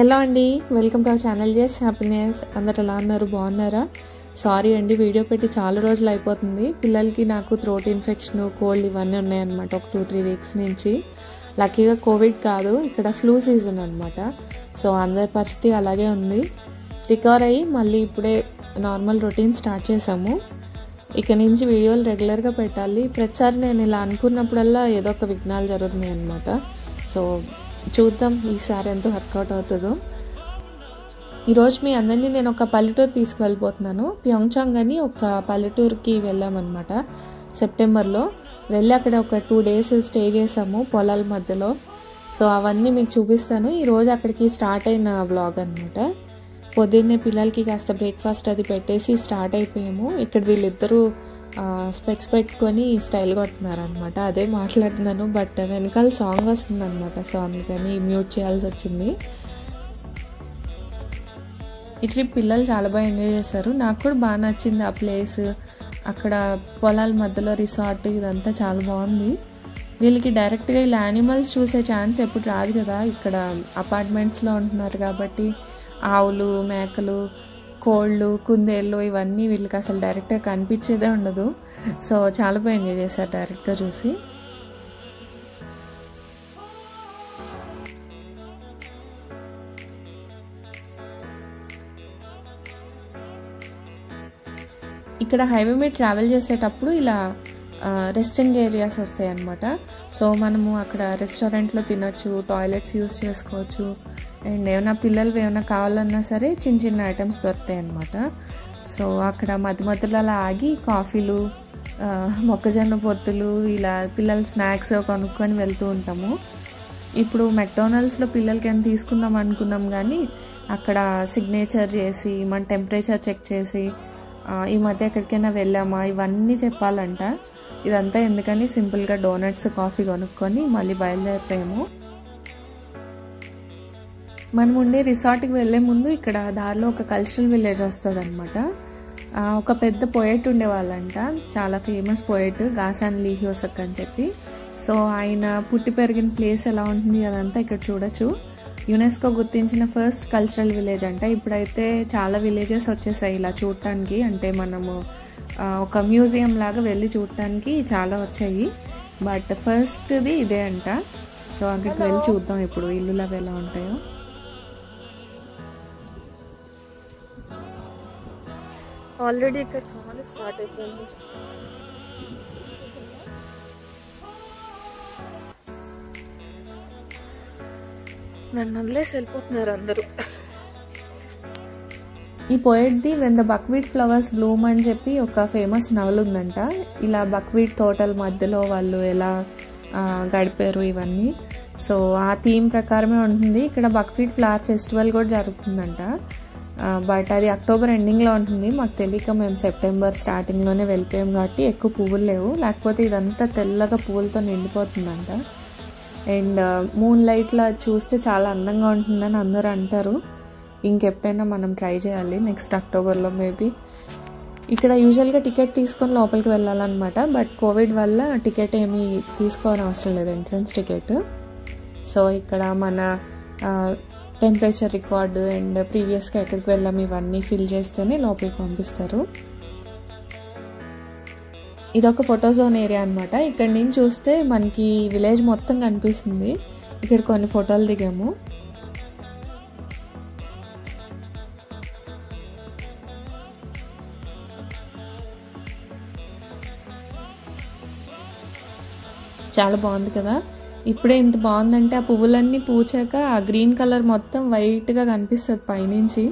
hello అండి welcome to our channel Jess happiness అందరు ఎలా ఉన్నారు బాగున్నారా సారీ అండి వీడియో పెట్టి చాలా రోజులు అయిపోతుంది పిల్లలకి నాకు థ్రోట్ ఇన్ఫెక్షన్ కోల్డ్ ఇవన్నీ ఉన్నాయన్నమాట ఒక టూ త్రీ వీక్స్ నుంచి లక్కీగా కోవిడ్ కాదు ఇక్కడ ఫ్లూ సీజన్ అనమాట సో అందరి పరిస్థితి అలాగే ఉంది రికవర్ అయ్యి మళ్ళీ ఇప్పుడే నార్మల్ రొటీన్ స్టార్ట్ చేసాము ఇక నుంచి వీడియోలు రెగ్యులర్గా పెట్టాలి ప్రతిసారి నేను ఇలా అనుకున్నప్పుడల్లా ఏదో ఒక విఘ్నాలు జరుగుతున్నాయి అనమాట సో చూద్దాం ఈసారి ఎంత వర్కౌట్ అవుతుందో ఈరోజు మీ అందరినీ నేను ఒక పల్లెటూరు తీసుకువెళ్ళిపోతున్నాను ప్యోంగ్చాంగ్ అని ఒక పల్లెటూరుకి వెళ్ళామన్నమాట సెప్టెంబర్లో వెళ్ళి అక్కడ ఒక టూ డేస్ స్టే చేసాము పొలాల మధ్యలో సో అవన్నీ మీకు చూపిస్తాను ఈరోజు అక్కడికి స్టార్ట్ అయిన వ్లాగ్ అనమాట పొద్దున్నే పిల్లలకి కాస్త బ్రేక్ఫాస్ట్ అది పెట్టేసి స్టార్ట్ అయిపోయాము ఇక్కడ వీళ్ళిద్దరూ స్పెక్స్ పెట్టుకొని స్టైల్ కొడుతున్నారు అనమాట అదే మాట్లాడుతున్నాను బట్ వెనకాల సాంగ్ వస్తుంది అనమాట సో అందుకని మ్యూట్ చేయాల్సి వచ్చింది ఈ ట్రిప్ పిల్లలు చాలా బాగా ఎంజాయ్ చేశారు నాకు కూడా బాగా నచ్చింది ఆ ప్లేస్ అక్కడ పొలాల మధ్యలో రిసార్ట్ ఇదంతా చాలా బాగుంది వీళ్ళకి డైరెక్ట్గా ఇలా యానిమల్స్ చూసే ఛాన్స్ ఎప్పుడు రాదు కదా ఇక్కడ అపార్ట్మెంట్స్లో ఉంటున్నారు కాబట్టి ఆవులు మేకలు కోళ్ళు కుందేళ్ళు ఇవన్నీ వీళ్ళకి అసలు డైరెక్ట్గా కనిపించేదే ఉండదు సో చాలా బాగా ఎంజాయ్ చేశారు డైరెక్ట్గా చూసి ఇక్కడ హైవే మీద ట్రావెల్ చేసేటప్పుడు ఇలా రెస్టింగ్ ఏరియాస్ వస్తాయి అన్నమాట సో మనము అక్కడ రెస్టారెంట్లో తినొచ్చు టాయిలెట్స్ యూస్ చేసుకోవచ్చు అండ్ ఏమైనా పిల్లలు ఏమైనా కావాలన్నా సరే చిన్న చిన్న ఐటమ్స్ దొరుకుతాయి అన్నమాట సో అక్కడ మధ్య మధ్యలో అలా ఆగి కాఫీలు మొక్కజొన్న పొత్తులు ఇలా పిల్లల స్నాక్స్ కొనుక్కొని వెళ్తూ ఉంటాము ఇప్పుడు మెక్డోనల్డ్స్లో పిల్లలకి ఏమైనా తీసుకుందాం అనుకున్నాం కానీ అక్కడ సిగ్నేచర్ చేసి మన టెంపరేచర్ చెక్ చేసి ఈ మధ్య ఎక్కడికైనా వెళ్ళామా ఇవన్నీ చెప్పాలంట ఇదంతా ఎందుకని సింపుల్గా డోనట్స్ కాఫీ కొనుక్కొని మళ్ళీ బయలుదేరిపోయాము మనం ఉండే రిసార్ట్కి వెళ్ళే ముందు ఇక్కడ దారిలో ఒక కల్చరల్ విలేజ్ వస్తుంది అనమాట ఒక పెద్ద పోయెట్ ఉండేవాళ్ళంట చాలా ఫేమస్ పోయెట్ గాసాన్ లీహ్యోసక్ అని చెప్పి సో ఆయన పుట్టి పెరిగిన ప్లేస్ ఎలా ఉంటుంది అదంతా ఇక్కడ చూడొచ్చు యునెస్కో గుర్తించిన ఫస్ట్ కల్చరల్ విలేజ్ అంట ఇప్పుడైతే చాలా విలేజెస్ వచ్చేసాయి ఇలా చూడటానికి అంటే మనము ఒక మ్యూజియం లాగా వెళ్ళి చూడటానికి చాలా వచ్చాయి బట్ ఫస్ట్ది ఇదే అంట సో అక్కడికి వెళ్ళి చూద్దాం ఇప్పుడు ఇల్లులు అవి ఎలా ఉంటాయో ఆల్రెడీ ఇక్కడ చాలా స్టార్ట్ అయిపోయింది నన్ను వదిలేసి వెళ్ళిపోతున్నారు అందరూ ఈ పోయిట్ది when the buckwheat flowers bloom అని చెప్పి ఒక ఫేమస్ నవల్ ఉందంట ఇలా బక్వీట్ తోటల మధ్యలో వాళ్ళు ఎలా గడిపారు ఇవన్నీ సో ఆ థీమ్ ప్రకారమే ఉంటుంది ఇక్కడ బక్వీట్ ఫ్లవర్ ఫెస్టివల్ కూడా జరుగుతుందంట బట్ అది అక్టోబర్ ఎండింగ్లో ఉంటుంది మాకు తెలియక మేము సెప్టెంబర్ స్టార్టింగ్లోనే వెళ్ళిపోయాం కాబట్టి ఎక్కువ పువ్వులు లేవు లేకపోతే ఇదంతా తెల్లగా పువ్వులతో నిండిపోతుందంట అండ్ మూన్ లైట్లో చూస్తే చాలా అందంగా ఉంటుందని అందరూ అంటారు ఇంకెప్పుడైనా మనం ట్రై చేయాలి నెక్స్ట్ అక్టోబర్లో మేబీ ఇక్కడ యూజువల్గా టికెట్ తీసుకొని లోపలికి వెళ్ళాలన్నమాట బట్ కోవిడ్ వల్ల టికెట్ ఏమీ తీసుకోవడం అవసరం లేదు ఎంట్రన్స్ టికెట్ సో ఇక్కడ మన టెంపరేచర్ రికార్డు అండ్ ప్రీవియస్గా ఎక్కడికి వెళ్ళాం ఇవన్నీ ఫిల్ చేస్తేనే లోపలికి పంపిస్తారు ఇదొక ఫోటో జోన్ ఏరియా అనమాట ఇక్కడ నుంచి చూస్తే మనకి విలేజ్ మొత్తం కనిపిస్తుంది ఇక్కడ కొన్ని ఫోటోలు దిగాము చాలా బాగుంది కదా ఇప్పుడే ఇంత బాగుందంటే ఆ పువ్వులన్నీ పూచాక ఆ గ్రీన్ కలర్ మొత్తం వైట్గా కనిపిస్తుంది పైనుంచి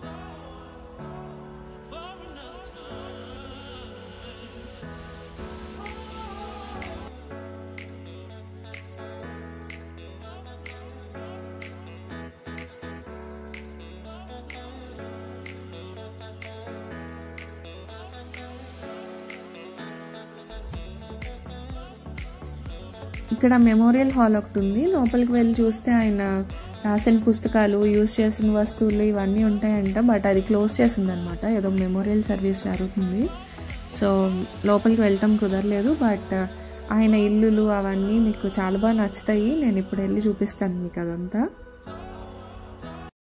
ఇక్కడ మెమోరియల్ హాల్ ఒకటి ఉంది లోపలికి వెళ్ళి చూస్తే ఆయన రాసిన పుస్తకాలు యూజ్ చేసిన వస్తువులు ఇవన్నీ ఉంటాయంట బట్ అది క్లోజ్ చేసిందనమాట ఏదో మెమోరియల్ సర్వీస్ జరుగుతుంది సో లోపలికి వెళ్ళటం కుదరలేదు బట్ ఆయన ఇల్లులు అవన్నీ మీకు చాలా బాగా నచ్చుతాయి నేను ఇప్పుడు వెళ్ళి చూపిస్తాను మీకు అదంతా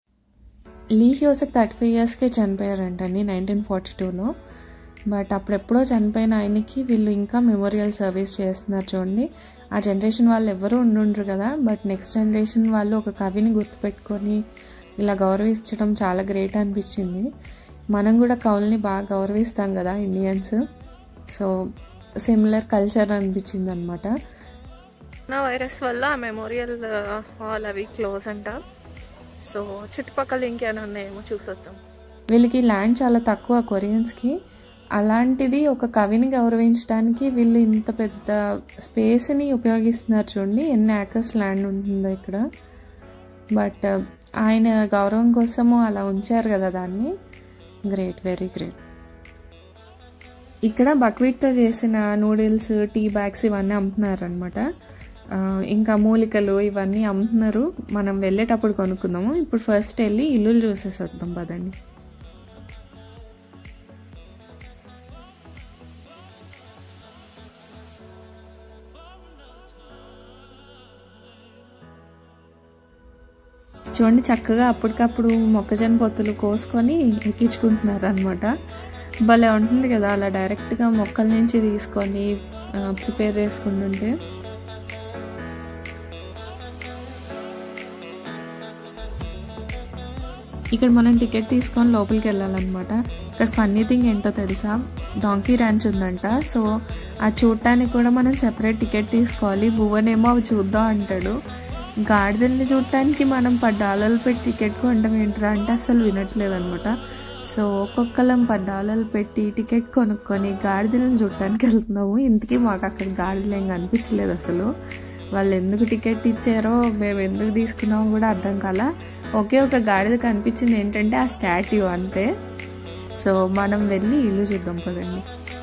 లీ హ్యూసక్ థర్టీ ఫైవ్ ఇయర్స్కే చనిపోయారంటండి నైన్టీన్ ఫార్టీ టూలో బట్ అప్పుడెప్పుడో చనిపోయిన ఆయనకి వీళ్ళు ఇంకా మెమోరియల్ సర్వీస్ చేస్తున్నారు చూడండి ఆ జనరేషన్ వాళ్ళు ఎవరు ఉండుండ్రు కదా బట్ నెక్స్ట్ జనరేషన్ వాళ్ళు ఒక కవిని గుర్తుపెట్టుకొని ఇలా గౌరవించడం చాలా గ్రేట్ అనిపించింది మనం కూడా కవుల్ని బాగా గౌరవిస్తాం కదా ఇండియన్స్ సో సిమిలర్ కల్చర్ అనిపించింది అనమాట కరోనా వైరస్ వల్ల ఆ మెమోరియల్ హాల్ అవి క్లోజ్ అంట సో చుట్టుపక్కల ఇంకేమైనా ఉన్నాయేమో చూసొద్దాం వీళ్ళకి ల్యాండ్ చాలా తక్కువ కొరియన్స్కి అలాంటిది ఒక కవిని గౌరవించడానికి వీళ్ళు ఇంత పెద్ద స్పేస్ని ఉపయోగిస్తున్నారు చూడండి ఎన్ని యాకర్స్ ల్యాండ్ ఉంటుందో ఇక్కడ బట్ ఆయన గౌరవం కోసము అలా ఉంచారు కదా దాన్ని గ్రేట్ వెరీ గ్రేట్ ఇక్కడ బక్వీట్తో చేసిన నూడిల్స్ టీ బ్యాగ్స్ ఇవన్నీ అమ్ముతున్నారు అనమాట ఇంకా మూలికలు ఇవన్నీ అమ్ముతున్నారు మనం వెళ్ళేటప్పుడు కొనుక్కుందాము ఇప్పుడు ఫస్ట్ వెళ్ళి ఇల్లులు చూసేసి వద్దాం పదండి చూడండి చక్కగా అప్పటికప్పుడు మొక్కజొన్న పొత్తులు కోసుకొని ఎక్కించుకుంటున్నారు అనమాట భలే ఉంటుంది కదా అలా డైరెక్ట్గా మొక్కల నుంచి తీసుకొని ప్రిపేర్ చేసుకుంటుంటే ఇక్కడ మనం టికెట్ తీసుకొని లోపలికి వెళ్ళాలన్నమాట ఇక్కడ ఫన్నీ థింగ్ ఏంటో తెలుసా డాంకీ ర్యాంచ్ ఉందంట సో ఆ చూడటానికి కూడా మనం సెపరేట్ టికెట్ తీసుకోవాలి భువనేమో అవి చూద్దాం అంటాడు గాడిదల్ని చూడటానికి మనం పది డాలర్లు పెట్టి టికెట్ కొనడం ఏంట్రా అంటే అసలు వినట్లేదు అనమాట సో ఒక్కొక్కలం పది డాలర్లు పెట్టి టికెట్ కొనుక్కొని గాడిదలను చూడటానికి వెళ్తున్నాము ఇంతకీ మాకు అక్కడ గాడిదలు ఏం కనిపించలేదు అసలు వాళ్ళు ఎందుకు టికెట్ ఇచ్చారో మేము ఎందుకు తీసుకున్నామో కూడా అర్థం కాల ఒకే ఒక గాడిద కనిపించింది ఏంటంటే ఆ స్టాట్యూ అంతే సో మనం వెళ్ళి ఇల్లు చూద్దాం కదండి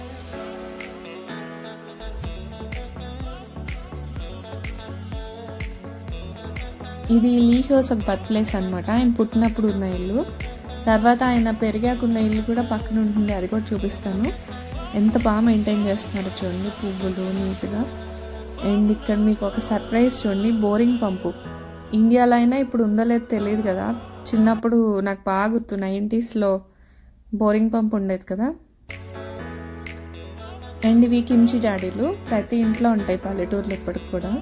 ఇది లీ హోసక్ బర్త్ ప్లేస్ అనమాట ఆయన పుట్టినప్పుడు ఉన్న ఇల్లు తర్వాత ఆయన పెరిగాకున్న ఇల్లు కూడా పక్కన ఉంటుంది అది కూడా చూపిస్తాను ఎంత బాగా మెయింటైన్ చేస్తున్నారో చూడండి పువ్వులు నీట్గా అండ్ ఇక్కడ మీకు ఒక సర్ప్రైజ్ చూడండి బోరింగ్ పంపు ఇండియాలో అయినా ఇప్పుడు ఉందో లేదో తెలియదు కదా చిన్నప్పుడు నాకు బాగా గుర్తు నైంటీస్లో బోరింగ్ పంప్ ఉండేది కదా అండ్ ఇవి కిమ్చి జాడీలు ప్రతి ఇంట్లో ఉంటాయి పల్లెటూర్లు ఇప్పటికి కూడా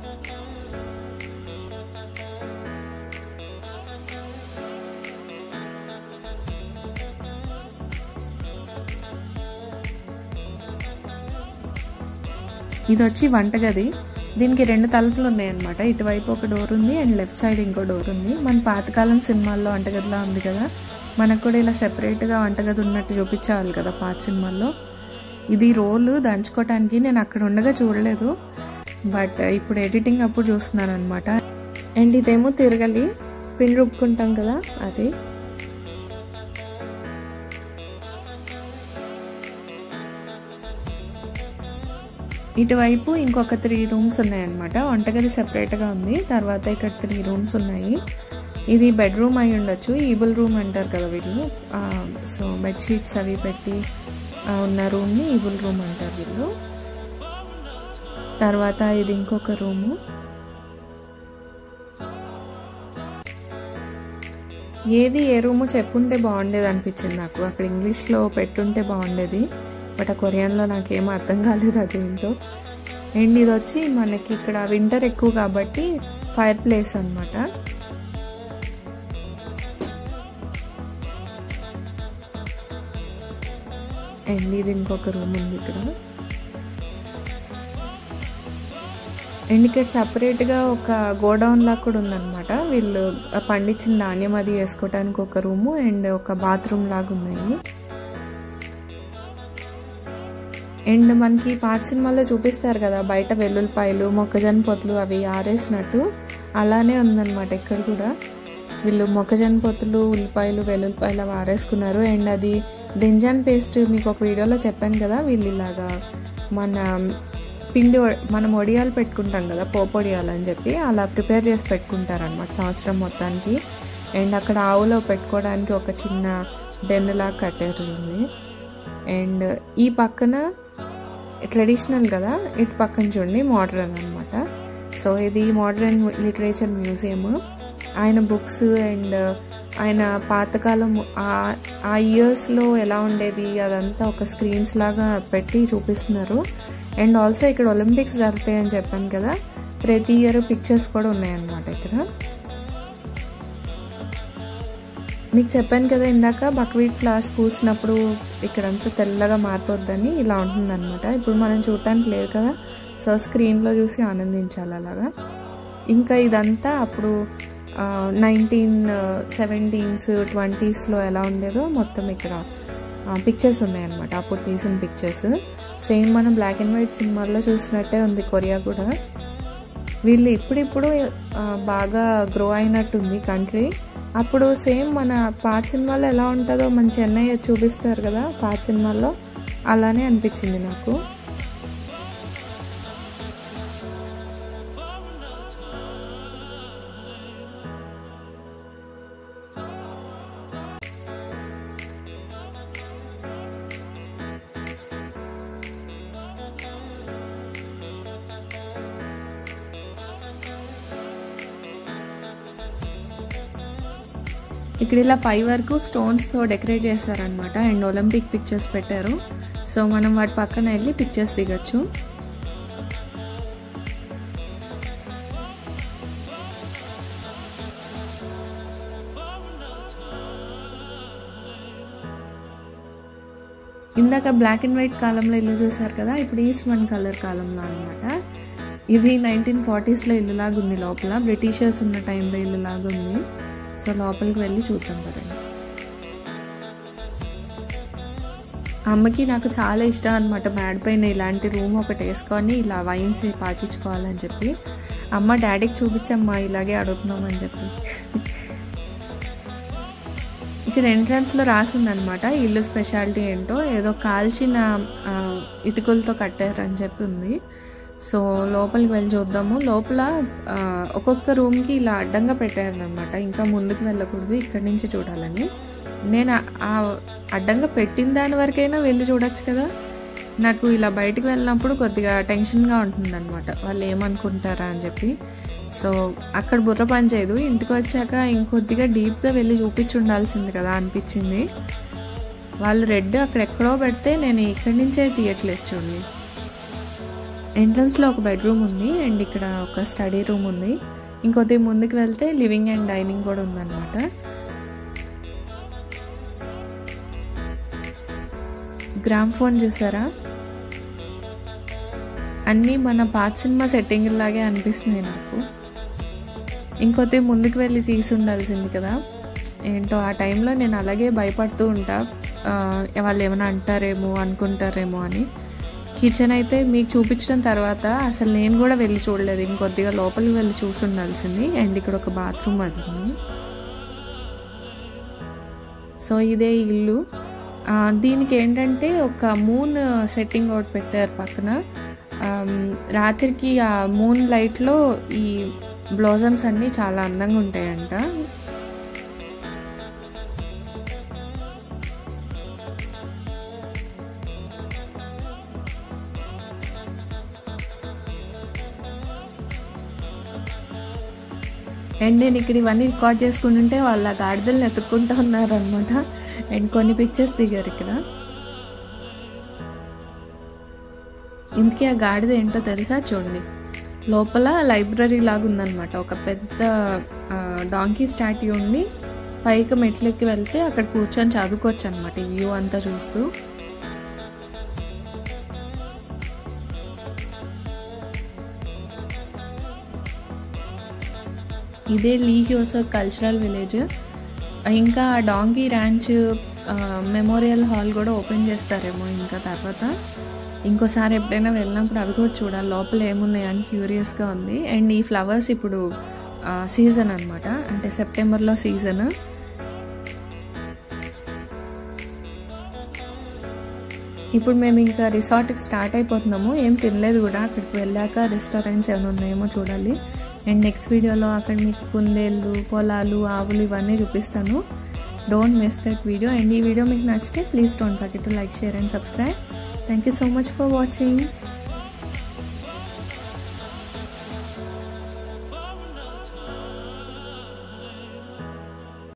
ఇది వచ్చి వంటగది దీనికి రెండు తలుపులు ఉన్నాయన్నమాట ఇటువైపు ఒక డోర్ ఉంది అండ్ లెఫ్ట్ సైడ్ ఇంకో డోర్ ఉంది మన పాతకాలం సినిమాల్లో వంటగదిలా ఉంది కదా మనకు కూడా ఇలా సెపరేట్గా వంటగది ఉన్నట్టు చూపించేవాళ్ళు కదా పాత సినిమాల్లో ఇది రోలు దంచుకోవటానికి నేను అక్కడ ఉండగా చూడలేదు బట్ ఇప్పుడు ఎడిటింగ్ అప్పుడు చూస్తున్నాను అనమాట అండ్ ఇదేమో తిరగలి పిండి రుబ్బుకుంటాం కదా అది ఇటువైపు ఇంకొక త్రీ రూమ్స్ ఉన్నాయన్నమాట వంటగది సెపరేట్గా ఉంది తర్వాత ఇక్కడ త్రీ రూమ్స్ ఉన్నాయి ఇది బెడ్రూమ్ అయి ఉండొచ్చు ఈబుల్ రూమ్ అంటారు కదా వీళ్ళు సో బెడ్షీట్స్ అవి పెట్టి ఉన్న రూమ్ని ఈబుల్ రూమ్ అంటారు వీళ్ళు తర్వాత ఇది ఇంకొక రూము ఏది ఏ రూము చెప్పుంటే బాగుండేది అనిపించింది నాకు అక్కడ ఇంగ్లీష్లో పెట్టుంటే బాగుండేది బట్ ఆ కొరియన్లో నాకేమో అర్థం కాలేదు అదేంటో అండ్ ఇది వచ్చి మనకి ఇక్కడ వింటర్ ఎక్కువ కాబట్టి ఫైర్ ప్లేస్ అనమాట అండ్ ఇది ఇంకొక రూమ్ ఉంది ఇక్కడ అండ్ ఇక్కడ సపరేట్గా ఒక గోడౌన్ లాగా కూడా ఉందన్నమాట వీళ్ళు పండించిన ధాన్యం అది వేసుకోవడానికి ఒక రూము అండ్ ఒక బాత్రూమ్ లాగా ఉన్నాయి అండ్ మనకి పాత సినిమాల్లో చూపిస్తారు కదా బయట వెల్లుల్లిపాయలు మొక్కజొన్న పొత్తులు అవి ఆరేసినట్టు అలానే ఉందన్నమాట ఇక్కడ కూడా వీళ్ళు మొక్కజొన్న పొత్తులు ఉల్లిపాయలు వెల్లుల్లిపాయలు అవి ఆరేసుకున్నారు అండ్ అది దింజాన్ పేస్ట్ మీకు ఒక వీడియోలో చెప్పాను కదా వీళ్ళు ఇలాగా మన పిండి మనం ఒడియాలు పెట్టుకుంటాం కదా పోపు ఒడియాలు అని చెప్పి అలా ప్రిపేర్ చేసి పెట్టుకుంటారనమాట సంవత్సరం మొత్తానికి అండ్ అక్కడ ఆవులో పెట్టుకోవడానికి ఒక చిన్న డెన్నులాగా కట్టారు చూడండి అండ్ ఈ పక్కన ట్రెడిషనల్ కదా ఇటు పక్కన చూడండి మోడ్రన్ అనమాట సో ఇది మోడ్రన్ లిటరేచర్ మ్యూజియం ఆయన బుక్స్ అండ్ ఆయన పాతకాలం ఆ- ఆ ఇయర్స్లో ఎలా ఉండేది అదంతా ఒక స్క్రీన్స్ లాగా పెట్టి చూపిస్తున్నారు అండ్ ఆల్సో ఇక్కడ ఒలింపిక్స్ జరుగుతాయని చెప్పాను కదా ప్రతి ఇయర్ పిక్చర్స్ కూడా ఉన్నాయన్నమాట ఇక్కడ మీకు చెప్పాను కదా ఇందాక బక్వీట్ ఫ్లాస్ పూసినప్పుడు ఇక్కడంతా తెల్లగా మారిపోద్దని ఇలా ఉంటుందన్నమాట ఇప్పుడు మనం చూడటానికి లేదు కదా సో స్క్రీన్లో చూసి ఆనందించాలి అలాగా ఇంకా ఇదంతా అప్పుడు నైన్టీన్ సెవెంటీన్స్ ట్వంటీస్లో ఎలా ఉండేదో మొత్తం ఇక్కడ పిక్చర్స్ ఉన్నాయన్నమాట అప్పుడు తీసిన పిక్చర్స్ సేమ్ మనం బ్లాక్ అండ్ వైట్ సినిమాల్లో చూసినట్టే ఉంది కొరియా కూడా వీళ్ళు ఇప్పుడిప్పుడు ఆ, బాగా గ్రో అయినట్టుంది కంట్రీ అప్పుడు సేమ్ మన పాత సినిమాలో ఎలా ఉంటుందో మన చెన్నై చూపిస్తారు కదా పాత సినిమాల్లో అలానే అనిపించింది నాకు ఇక్కడ ఇలా పై వరకు స్టోన్స్తో డెకరేట్ చేశారనమాట అండ్ ఒలింపిక్ పిక్చర్స్ పెట్టారు సో మనం వాటి పక్కన వెళ్ళి పిక్చర్స్ దిగచ్చు ఇందాక బ్లాక్ అండ్ వైట్ కాలంలో ఇల్లు చూసారు కదా ఇప్పుడు ఈస్ట్ వన్ కలర్ కాలంలో అనమాట ఇది నైన్టీన్ ఫార్టీస్లో ఇల్లులాగా ఉంది లోపల బ్రిటిషర్స్ ఉన్న టైంలో ఇల్లులాగా ఉంది సో లోపలికి వెళ్ళి చూద్దాం కదండి అమ్మకి నాకు చాలా ఇష్టం అనమాట మ్యాడ్ పైన ఇలాంటి రూమ్ ఒకటి వేసుకొని ఇలా వైన్స్ పాటించుకోవాలని చెప్పి అమ్మ డాడీకి చూపించమ్మా ఇలాగే అడుగుతున్నామని చెప్పి ఇక్కడ ఎంట్రన్స్లో రాసిందనమాట ఇల్లు స్పెషాలిటీ ఏంటో ఏదో కాల్చిన ఆ, ఇటుకలతో కట్టారని చెప్పి ఉంది సో లోపలికి వెళ్ళి చూద్దాము లోపల ఆ, ఒక్కొక్క రూమ్కి ఇలా అడ్డంగా పెట్టారనమాట ఇంకా ముందుకు వెళ్ళకూడదు ఇక్కడి నుంచి చూడాలని నేను ఆ- ఆ అడ్డంగా పెట్టిన దాని వరకైనా వెళ్ళి చూడొచ్చు కదా నాకు ఇలా బయటకు వెళ్ళినప్పుడు కొద్దిగా టెన్షన్గా ఉంటుందన్నమాట వాళ్ళు ఏమనుకుంటారా అని చెప్పి సో అక్కడ బుర్ర పని చేయదు ఇంటికి వచ్చాక ఇంకొద్దిగా డీప్గా వెళ్ళి చూపించి ఉండాల్సింది కదా అనిపించింది వాళ్ళు రెడ్ అక్కడ ఎక్కడో పెడితే నేను ఇక్కడి నుంచే తీయట్లేదు చూడండి ఎంట్రన్స్లో ఒక బెడ్రూమ్ ఉంది అండ్ ఇక్కడ ఒక స్టడీ రూమ్ ఉంది ఇంకొద్ది ముందుకు వెళ్తే లివింగ్ అండ్ డైనింగ్ కూడా ఉందన్నమాట గ్రామ్ ఫోన్ చూసారా అన్నీ మన పాత సినిమా సెట్టింగ్ లాగే అనిపిస్తుంది నాకు ఇంకొద్ది ముందుకు వెళ్ళి తీసి ఉండాల్సింది కదా ఏంటో ఆ టైంలో నేను అలాగే భయపడుతూ ఉంటా ఆ, వాళ్ళు ఏమైనా అంటారేమో అనుకుంటారేమో అని కిచెన్ అయితే మీకు చూపించిన తర్వాత అసలు నేను కూడా వెళ్ళి చూడలేదు ఇంకొద్దిగా లోపలికి వెళ్ళి చూసి ఉండాల్సింది అండ్ ఇక్కడ ఒక బాత్రూమ్ అది ఉంది సో ఇదే ఇల్లు ఆ, దీనికి ఏంటంటే ఒక మూన్ సెట్టింగ్ ఒకటి పెట్టారు పక్కన ఆమ్, రాత్రికి ఆ మూన్ లైట్లో ఈ బ్లోజమ్స్ అన్నీ చాలా అందంగా ఉంటాయంట అండ్ నేను ఇక్కడ ఇవన్నీ రికార్డ్ చేసుకుంటుంటే వాళ్ళ గాడిదలను ఎత్తుక్కుంటూ ఉన్నారనమాట అండ్ కొన్ని పిక్చర్స్ దిగారు ఇక్కడ ఇంతకీ ఆ గాడిద ఏంటో తెలుసా చూడండి లోపల లైబ్రరీ లాగా ఉందన్నమాట ఒక పెద్ద డాంకీ స్టాట్యూ ఉండి పైకి మెట్లెక్కి వెళ్తే అక్కడ కూర్చొని చదువుకోవచ్చు అనమాట ఈ వ్యూ అంతా చూస్తూ ఇదే లీ హ్యోసో కల్చరల్ విలేజ్ ఇంకా డాంకీ ర్యాంచ్ మెమోరియల్ హాల్ కూడా ఓపెన్ చేస్తారేమో ఇంకా తర్వాత ఇంకోసారి ఎప్పుడైనా వెళ్ళినప్పుడు అవి కూడా చూడాలి లోపల ఏమున్నాయని క్యూరియస్గా ఉంది అండ్ ఈ ఫ్లవర్స్ ఇప్పుడు సీజన్ అనమాట అంటే సెప్టెంబర్లో సీజన్ ఇప్పుడు మేము ఇంకా రిసార్ట్కి స్టార్ట్ అయిపోతున్నాము ఏం తినలేదు కూడా అక్కడికి వెళ్ళాక రెస్టారెంట్స్ ఏమైనా ఉన్నాయేమో చూడాలి అండ్ నెక్స్ట్ వీడియోలో అక్కడ మీకు కుందేళ్ళు పొలాలు ఆవులు ఇవన్నీ చూపిస్తాను don't miss that video and ఈ వీడియో మీకు నచ్చితే please don't forget to like share and subscribe thank you so much for watching